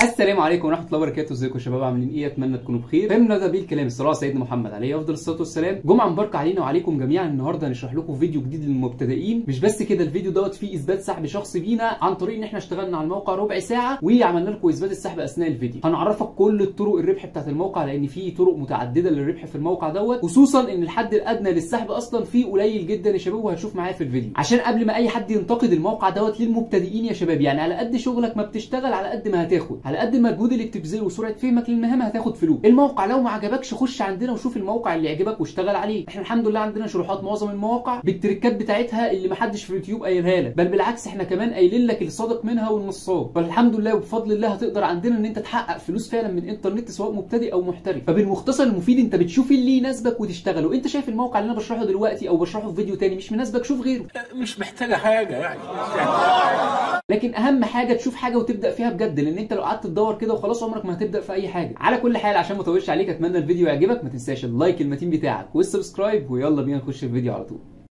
السلام عليكم ورحمه الله وبركاته ازيكم يا شباب عاملين ايه اتمنى تكونوا بخير فهمنا ده بالكلام الصلاه على سيدنا محمد عليه افضل الصلاه والسلام جمعه مباركه علينا وعليكم جميعا النهارده هنشرح لكم فيديو جديد للمبتدئين مش بس كده الفيديو دوت فيه اثبات سحب شخصي بينا عن طريق ان احنا اشتغلنا على الموقع ربع ساعه وعملنا لكم اثبات السحب اثناء الفيديو هنعرفك كل الطرق الربح بتاعت الموقع لان في طرق متعدده للربح في الموقع دوت خصوصا ان الحد الادنى للسحب اصلا فيه قليل جدا يا شباب وهتشوف معايا في الفيديو عشان قبل ما اي حد ينتقد الموقع دوت للمبتدئين يا شباب يعني على قد شغلك ما بتشتغل على قد ما هتاخد على قد المجهود اللي بتبذله وسرعه فهمك للمهام هتاخد فلوس الموقع لو ما عجبكش خش عندنا وشوف الموقع اللي يعجبك واشتغل عليه احنا الحمد لله عندنا شروحات معظم المواقع بالتريكات بتاعتها اللي ما حدش في اليوتيوب قايلها لك بل بالعكس احنا كمان قايلين لك الصادق منها والنصاب فالحمد لله وبفضل الله هتقدر عندنا ان انت تحقق فلوس فعلا من الانترنت سواء مبتدئ او محترف فبالمختصر المفيد انت بتشوف اللي يناسبك وتشتغله انت شايف الموقع اللي انا بشرحه دلوقتي او بشرحه في فيديو تاني مش مناسبك شوف غيره مش محتاجه حاجه يعني لكن اهم حاجه تشوف حاجه وتبدا فيها بجد لان انت لو قعدت تدور كده وخلاص عمرك ما هتبدا في اي حاجه على كل حال عشان ما اطولش عليك اتمنى الفيديو يعجبك ما تنساش اللايك المتين بتاعك والسبسكرايب ويلا بينا نخش الفيديو على طول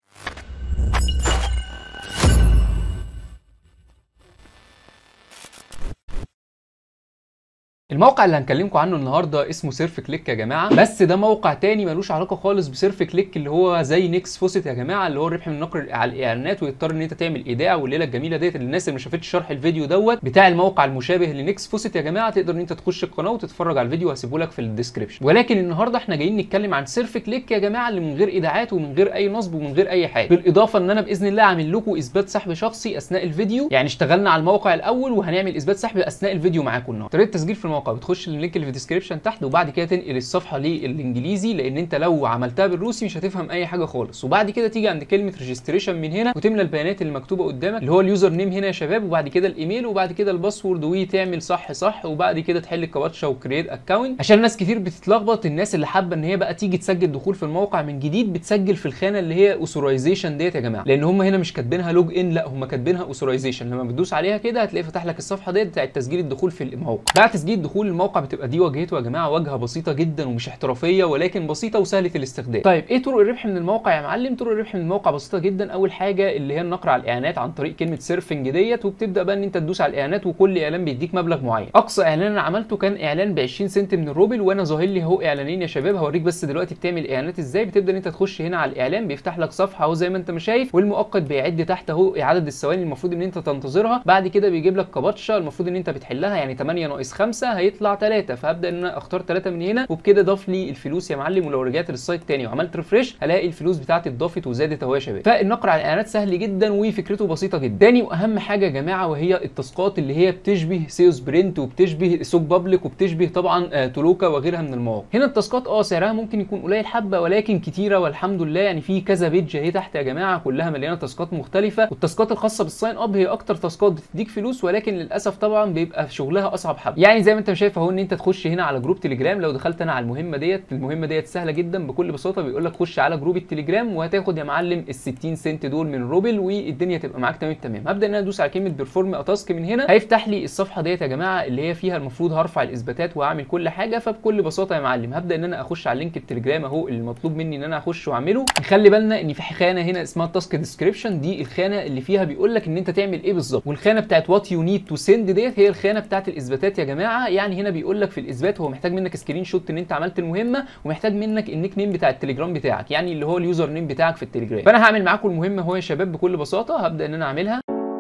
الموقع اللي هنكلمكم عنه النهارده اسمه سيرف كليك يا جماعه بس ده موقع تاني ملوش علاقه خالص بسيرف كليك اللي هو زي نيكس فوسيت يا جماعه اللي هو الربح من نقر على الاعلانات ويضطر ان انت تعمل ايداع والليله الجميله ديت للناس اللي ما شافتش شرح الفيديو دوت بتاع الموقع المشابه لنيكس فوسيت يا جماعه تقدر ان انت تخش القناه وتتفرج على الفيديو هسيبه لك في الديسكربشن ولكن النهارده احنا جايين نتكلم عن سيرف كليك يا جماعه اللي من غير ايداعات ومن غير اي نصب ومن غير اي حاجه بالاضافه ان انا باذن الله عامل لكم اثبات سحب شخصي اثناء الفيديو يعني اشتغلنا على الموقع الاول وهنعمل اثبات سحب اثناء الفيديو معاكم النهارده طريقه التسجيل في الموقع بتخش اللينك اللي في الديسكربشن تحت وبعد كده تنقل الصفحه للانجليزي لان انت لو عملتها بالروسي مش هتفهم اي حاجه خالص وبعد كده تيجي عند كلمه ريجستريشن من هنا وتملى البيانات اللي مكتوبه قدامك اللي هو اليوزر نيم هنا يا شباب وبعد كده الايميل وبعد كده الباسورد وتعمل صح صح وبعد كده تحل الكباتشه وكريت اكونت عشان ناس كتير بتتلخبط الناس اللي حابه ان هي بقى تيجي تسجل دخول في الموقع من جديد بتسجل في الخانه اللي هي اوثورايزيشن ديت يا جماعه لان هم هنا مش كاتبينها لوج ان لا هم كاتبينها اوثورايزيشن لما بتدوس عليها كده هتلاقي فتح لك الصفحه ديت بتاعت تسجيل الدخول في الموقع بعد تسجيل دخول الموقع بتبقى دي واجهته يا جماعه واجهه بسيطه جدا ومش احترافيه ولكن بسيطه وسهله الاستخدام طيب ايه طرق الربح من الموقع يا معلم طرق الربح من الموقع بسيطه جدا اول حاجه اللي هي النقر على الاعلانات عن طريق كلمه سيرفنج ديت وبتبدا بقى ان انت تدوس على الاعلانات وكل اعلان بيديك مبلغ معين اقصى اعلان انا عملته كان اعلان ب 20 سنت من الروبل وانا ظاهر لي اهو اعلانين يا شباب هوريك بس دلوقتي بتعمل اعلانات ازاي بتبدا ان انت تخش هنا على الاعلان بيفتح لك صفحه اهو زي ما انت ما شايف والمؤقت بيعد تحت اهو عدد الثواني المفروض ان انت تنتظرها بعد كده بيجيب لك كباتشه المفروض ان انت بتحلها يعني 8 ناقص 5 هيطلع 3 فهبدا ان انا اختار 3 من هنا وبكده ضاف لي الفلوس يا معلم ولو رجعت للسايت تاني وعملت ريفريش هلاقي الفلوس بتاعتي اتضافت وزادت اهو يا شباب فالنقر على الاعلانات سهل جدا وفكرته بسيطه جدا تاني واهم حاجه يا جماعه وهي التاسكات اللي هي بتشبه سيو سبرنت وبتشبه سوق بابليك وبتشبه طبعا آه تولوكا وغيرها من المواقع هنا التاسكات اه سعرها ممكن يكون قليل حبه ولكن كتيره والحمد لله يعني في كذا بيدج اهي تحت يا جماعه كلها مليانه تاسكات مختلفه والتاسكات الخاصه بالساين اب هي اكتر تاسكات بتديك فلوس ولكن للاسف طبعا بيبقى شغلها اصعب حبه يعني زي ما انت شايف اهو ان انت تخش هنا على جروب تليجرام لو دخلت انا على المهمه ديت المهمه ديت سهله جدا بكل بساطه بيقول لك خش على جروب التليجرام وهتاخد يا معلم ال 60 سنت دول من روبل والدنيا تبقى معاك تمام تمام هبدا ان انا ادوس على كلمه بيرفورم اتاسك من هنا هيفتح لي الصفحه ديت يا جماعه اللي هي فيها المفروض هرفع الاثباتات واعمل كل حاجه فبكل بساطه يا معلم هبدا ان انا اخش على لينك التليجرام اهو اللي مطلوب مني ان انا اخش واعمله نخلي بالنا ان في خانه هنا اسمها تاسك ديسكريبشن دي الخانه اللي فيها بيقول لك ان انت تعمل ايه بالظبط والخانه بتاعت وات يو نيد تو سند ديت هي الخانه بتاعت الاثباتات يا جماعه يعني هنا بيقول لك في الاثبات هو محتاج منك سكرين شوت ان انت عملت المهمه ومحتاج منك النيك نيم بتاع التليجرام بتاعك يعني اللي هو اليوزر نيم بتاعك في التليجرام فانا هعمل معاكم المهمه اهو يا شباب بكل بساطه هبدا ان انا اعملها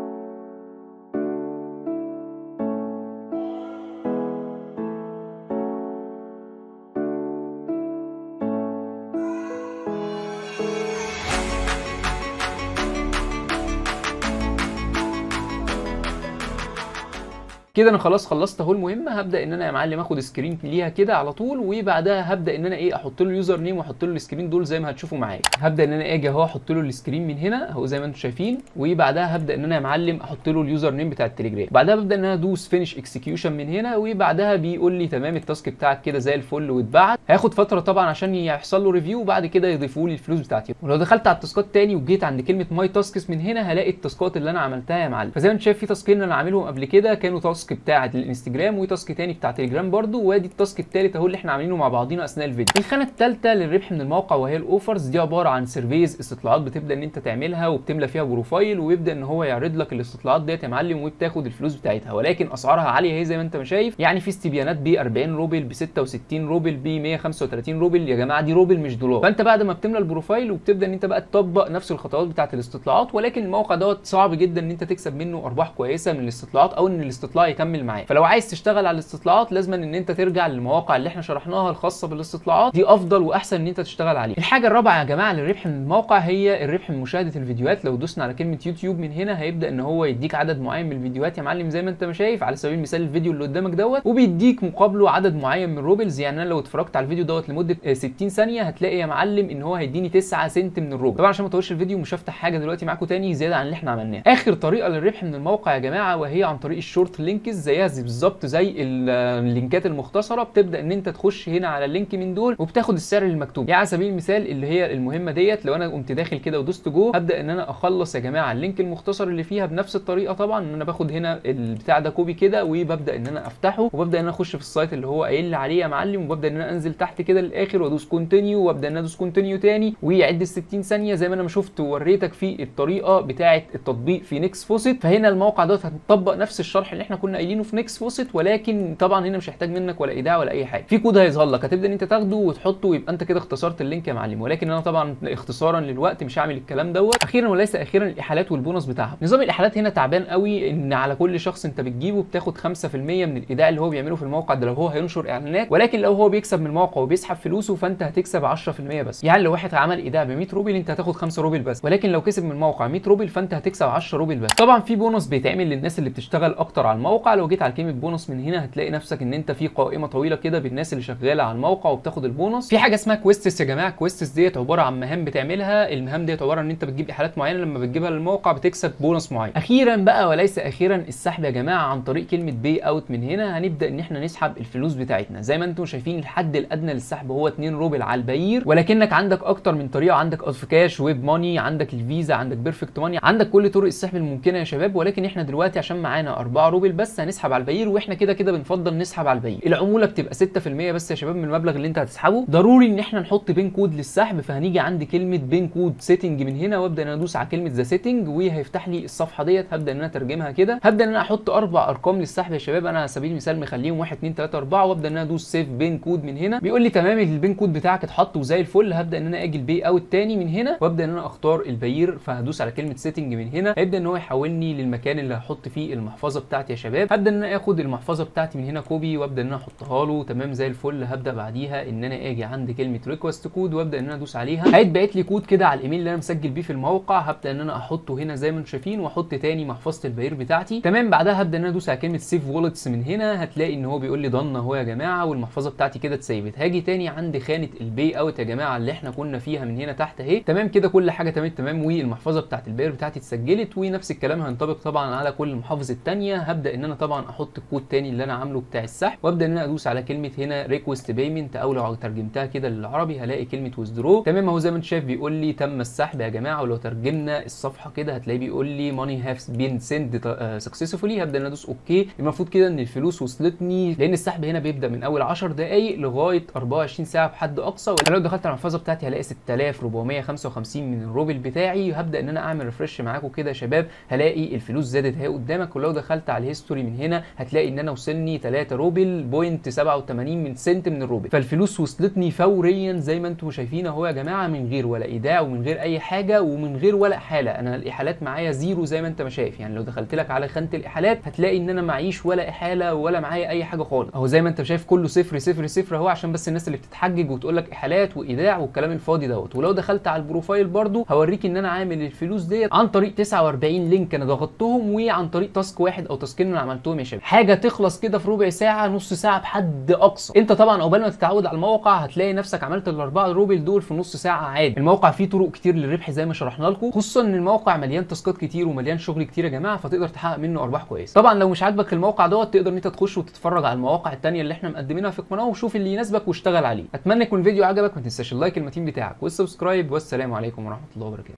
كده انا خلاص خلصت اهو المهمه هبدا ان انا يا معلم اخد سكرين ليها كده على طول وبعدها هبدا ان انا ايه احط له اليوزر نيم واحط له السكرين دول زي ما هتشوفوا معايا هبدا ان انا اجي اهو احط له السكرين من هنا اهو زي ما انتم شايفين وبعدها هبدا ان انا يا معلم احط له اليوزر نيم بتاع التليجرام بعدها ببدا ان انا ادوس فينش اكسكيوشن من هنا وبعدها بيقول لي تمام التاسك بتاعك كده زي الفل واتبعت هياخد فتره طبعا عشان يحصل له ريفيو وبعد كده يضيفوا لي الفلوس بتاعتي ولو دخلت على التاسكات تاني وجيت عند كلمه ماي تاسكس من هنا هلاقي التاسكات اللي انا عملتها يا معلم فزي ما انت شايف في تاسكين انا عاملهم قبل كده كانوا تاسك تاسك بتاعه الانستجرام وتاسك تاني بتاع تليجرام برده وادي التاسك التالت اهو اللي احنا عاملينه مع بعضينا اثناء الفيديو الخانه الثالثه للربح من الموقع وهي الاوفرز دي عباره عن سيرفيز استطلاعات بتبدا ان انت تعملها وبتملى فيها بروفايل ويبدا ان هو يعرض لك الاستطلاعات ديت يا معلم وبتاخد الفلوس بتاعتها ولكن اسعارها عاليه اهي زي ما انت ما شايف يعني في استبيانات ب 40 روبل ب 66 روبل ب 135 روبل يا جماعه دي روبل مش دولار فانت بعد ما بتملى البروفايل وبتبدا ان انت بقى تطبق نفس الخطوات بتاعه الاستطلاعات ولكن الموقع دوت صعب جدا ان انت تكسب منه ارباح كويسه من الاستطلاعات او ان الاستطلاع يكمل معاك فلو عايز تشتغل على الاستطلاعات لازم ان انت ترجع للمواقع اللي احنا شرحناها الخاصه بالاستطلاعات دي افضل واحسن ان انت تشتغل عليها الحاجه الرابعه يا جماعه للربح من الموقع هي الربح من مشاهده الفيديوهات لو دوسنا على كلمه يوتيوب من هنا هيبدا ان هو يديك عدد معين من الفيديوهات يا معلم زي ما انت ما شايف على سبيل المثال الفيديو اللي قدامك دوت وبيديك مقابله عدد معين من روبلز يعني انا لو اتفرجت على الفيديو دوت لمده 60 ثانيه هتلاقي يا معلم ان هو هيديني 9 سنت من الروبل طبعا عشان ما اطولش الفيديو مش هفتح حاجه دلوقتي معاكم تاني زياده عن اللي احنا عملناه اخر طريقه للربح من الموقع يا جماعه وهي عن طريق الشورت لينكس زيها زي بالظبط زي اللينكات المختصره بتبدا ان انت تخش هنا على اللينك من دول وبتاخد السعر المكتوب يعني على سبيل المثال اللي هي المهمه ديت لو انا قمت داخل كده ودوست جو هبدا ان انا اخلص يا جماعه اللينك المختصر اللي فيها بنفس الطريقه طبعا ان انا باخد هنا البتاع ده كوبي كده وببدا ان انا افتحه وببدا ان انا اخش في السايت اللي هو قايل لي عليه يا معلم وببدا ان انا انزل تحت كده للاخر وادوس كونتينيو وابدا ان انا ادوس كونتينيو تاني ويعد ال 60 ثانيه زي ما انا ما شفت ووريتك في الطريقه بتاعه التطبيق في نيكس فوسيت فهنا الموقع دوت هتطبق نفس الشرح اللي احنا كنا قايلينه في نيكس فوسيت ولكن طبعا هنا مش هيحتاج منك ولا ايداع ولا اي حاجه في كود هيظهر لك هتبدا ان انت تاخده وتحطه ويبقى انت كده اختصرت اللينك يا معلم ولكن انا طبعا اختصارا للوقت مش هعمل الكلام دوت اخيرا وليس اخيرا الاحالات والبونص بتاعها نظام الاحالات هنا تعبان قوي ان على كل شخص انت بتجيبه بتاخد 5% من الايداع اللي هو بيعمله في الموقع ده لو هو هينشر اعلانات ولكن لو هو بيكسب من الموقع وبيسحب فلوسه فانت هتكسب 10% بس يعني لو واحد عمل ايداع ب 100 روبل انت هتاخد 5 روبل بس ولكن لو كسب من الموقع 100 روبل فانت هتكسب 10 روبل بس طبعا في بونص بيتعمل للناس اللي بتشتغل اكتر على الموقع لو جيت على كلمه بونص من هنا هتلاقي نفسك ان انت في قائمه طويله كده بالناس اللي شغاله على الموقع وبتاخد البونص في حاجه اسمها كويستس يا جماعه كويستس ديت عباره عن مهام بتعملها المهام ديت عباره ان انت بتجيب احالات معينه لما بتجيبها للموقع بتكسب بونص معين اخيرا بقى وليس اخيرا السحب يا جماعه عن طريق كلمه بي اوت من هنا هنبدا ان احنا نسحب الفلوس بتاعتنا زي ما انتم شايفين الحد الادنى للسحب هو 2 روبل على البير ولكنك عندك اكتر من طريقه عندك اوف كاش ويب ماني عندك الفيزا عندك بيرفكت ماني عندك كل طرق السحب الممكنه يا شباب ولكن احنا دلوقتي عشان معانا 4 روبل بس هنسحب على البير واحنا كده كده بنفضل نسحب على البير العموله بتبقى 6% بس يا شباب من المبلغ اللي انت هتسحبه ضروري ان احنا نحط بين كود للسحب فهنيجي عند كلمه بين كود سيتنج من هنا وابدا ان انا ادوس على كلمه ذا سيتنج وهيفتح لي الصفحه ديت هبدا ان انا اترجمها كده هبدا ان انا احط اربع ارقام للسحب يا شباب انا على سبيل المثال مخليهم 1 2 3 4 وابدا ان انا ادوس سيف بين كود من هنا بيقول لي تمام البين كود بتاعك اتحط وزي الفل هبدا ان انا اجي البي اوت تاني من هنا وابدا ان انا اختار البير فهدوس على كلمه سيتنج من هنا هيبدا ان هو يحولني للمكان اللي هحط فيه المحفظه بتاعتي يا شباب هبدا ان انا اخد المحفظه بتاعتي من هنا كوبي وابدا ان انا احطها له تمام زي الفل هبدا بعديها ان انا اجي عند كلمه ريكوست كود وابدا ان انا ادوس عليها هيتبعت لي كود كده على الايميل اللي انا مسجل بيه في الموقع هبدا ان انا احطه هنا زي ما انتم شايفين واحط تاني محفظه البير بتاعتي تمام بعدها هبدا ان انا ادوس على كلمه سيف وولتس من هنا هتلاقي ان هو بيقول لي ضن اهو يا جماعه والمحفظه بتاعتي كده اتسيفت هاجي تاني عند خانه البي اوت يا جماعه اللي احنا كنا فيها من هنا تحت اهي تمام كده كل حاجه تمام تمام والمحفظه بتاعت البير بتاعتي اتسجلت ونفس الكلام هينطبق طبعا على كل المحافظ الثانيه هبدا ان انا طبعا احط الكود تاني اللي انا عامله بتاع السحب وابدا ان انا ادوس على كلمه هنا ريكوست بيمنت او لو ترجمتها كده للعربي هلاقي كلمه ويزدرو تمام اهو زي ما انت شايف بيقول لي تم السحب يا جماعه ولو ترجمنا الصفحه كده هتلاقيه بيقول لي ماني هاف بين سند سكسسفولي هبدا ان انا ادوس اوكي المفروض كده ان الفلوس وصلتني لان السحب هنا بيبدا من اول 10 دقائق لغايه 24 ساعه بحد اقصى لو دخلت على المحفظه بتاعتي هلاقي 6455 من الروبل بتاعي هبدا ان انا اعمل ريفرش معاكم كده يا شباب هلاقي الفلوس زادت اهي قدامك ولو دخلت على الهيستوري من هنا هتلاقي ان انا وصلني 3 روبل بوينت 87 من سنت من الروبل فالفلوس وصلتني فوريا زي ما انتم شايفين اهو يا جماعه من غير ولا ايداع ومن غير اي حاجه ومن غير ولا احاله انا الاحالات معايا زيرو زي ما انت ما شايف يعني لو دخلت لك على خانه الاحالات هتلاقي ان انا معيش ولا احاله ولا معايا اي حاجه خالص اهو زي ما انت شايف كله صفر صفر صفر اهو عشان بس الناس اللي بتتحجج وتقول لك احالات وايداع والكلام الفاضي دوت ولو دخلت على البروفايل برضو هوريك ان انا عامل الفلوس ديت عن طريق 49 لينك انا ضغطتهم وعن طريق تاسك واحد او تاسكين انا عملتهم يا شباب حاجه تخلص كده في ربع ساعه نص ساعه بحد اقصى انت طبعا عقبال ما تتعود على الموقع هتلاقي نفسك عملت الاربعه روبل دول في نص ساعه عادي الموقع فيه طرق كتير للربح زي ما شرحنا لكم خصوصا ان الموقع مليان تاسكات كتير ومليان شغل كتير يا جماعه فتقدر تحقق منه ارباح كويسه طبعا لو مش عاجبك الموقع دوت تقدر ان انت تخش وتتفرج على المواقع التانية اللي احنا مقدمينها في القناه وشوف اللي يناسبك واشتغل عليه اتمنى يكون الفيديو عجبك ما تنساش اللايك المتين بتاعك والسبسكرايب والسلام عليكم ورحمه الله وبركاته